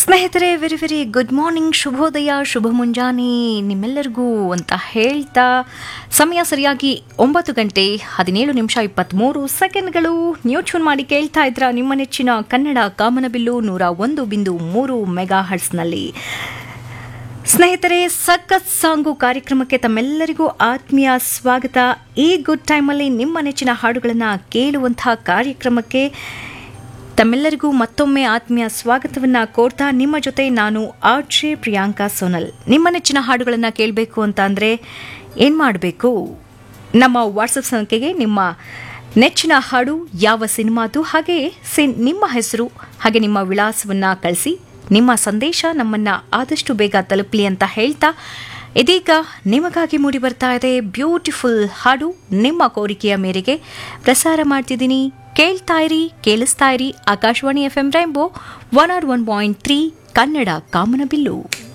ಸ್ನೇಹಿತರೆ very very good morning ಶುಭೋದಯ ಶುಭ ಮುಂಜಾನೆ ನಿಮ್ಮೆಲ್ಲರಿಗೂ ಅಂತ ಹೇಳ್ತಾ ಸಮಯ ಸರಿಯಾಗಿ ಒಂಬತ್ತು ಗಂಟೆ ಹದಿನೇಳು ನಿಮಿಷ ಇಪ್ಪತ್ತ್ಮೂರು ಸೆಕೆಂಡ್ಗಳು ನ್ಯೂ ಟ್ಯೂನ್ ಮಾಡಿ ಕೇಳ್ತಾ ಇದ್ರ ನಿಮ್ಮ ನೆಚ್ಚಿನ ಕನ್ನಡ ಕಾಮನಬಿಲ್ಲು ನೂರ ಒಂದು ಬಿಂದು ಮೂರು ಮೆಗಾ ಹರ್ಟ್ಸ್ನಲ್ಲಿ ಸ್ನೇಹಿತರೆ ಸಖತ್ ಸಾಂಗು ಕಾರ್ಯಕ್ರಮಕ್ಕೆ ತಮ್ಮೆಲ್ಲರಿಗೂ ಆತ್ಮೀಯ ಸ್ವಾಗತ ಈ ಗುಡ್ ಟೈಮಲ್ಲಿ ನಿಮ್ಮ ನೆಚ್ಚಿನ ಹಾಡುಗಳನ್ನು ಕೇಳುವಂತಹ ಕಾರ್ಯಕ್ರಮಕ್ಕೆ ತಮ್ಮೆಲ್ಲರಿಗೂ ಮತ್ತೊಮ್ಮೆ ಆತ್ಮೀಯ ಸ್ವಾಗತವನ್ನ ಕೋರ್ತಾ ನಿಮ್ಮ ಜೊತೆ ನಾನು ಆರ್ಜೆ ಪ್ರಿಯಾಂಕಾ ಸೋನಲ್ ನಿಮ್ಮ ನೆಚ್ಚಿನ ಹಾಡುಗಳನ್ನು ಕೇಳಬೇಕು ಅಂತ ಅಂದರೆ ಏನು ಮಾಡಬೇಕು ನಮ್ಮ ವಾಟ್ಸಪ್ ಸಂಖ್ಯೆಗೆ ನಿಮ್ಮ ನೆಚ್ಚಿನ ಹಾಡು ಯಾವ ಸಿನಿಮಾದು ಹಾಗೆ ಸಿ- ನಿಮ್ಮ ಹೆಸರು ಹಾಗೆ ನಿಮ್ಮ ವಿಳಾಸವನ್ನು ಕಳಿಸಿ ನಿಮ್ಮ ಸಂದೇಶ ನಮ್ಮನ್ನ ಆದಷ್ಟು ಬೇಗ ತಲುಪಲಿ ಅಂತ ಹೇಳ್ತಾ ಇದೀಗ ನಿಮಗಾಗಿ ಮೂಡಿ ಬರ್ತಾ ಇದೆ ಬ್ಯೂಟಿಫುಲ್ ಹಾಡು ನಿಮ್ಮ ಕೋರಿಕೆಯ ಮೇರೆಗೆ ಪ್ರಸಾರ ಮಾಡ್ತಿದ್ದೀನಿ ಕೇಳ್ತಾ ಇರಿ ಕೇಳಿಸ್ತಾ ಇರಿ Akashvani F M rainbow one R one point three Kannada ಕಾಮನಬಿಲ್ಲು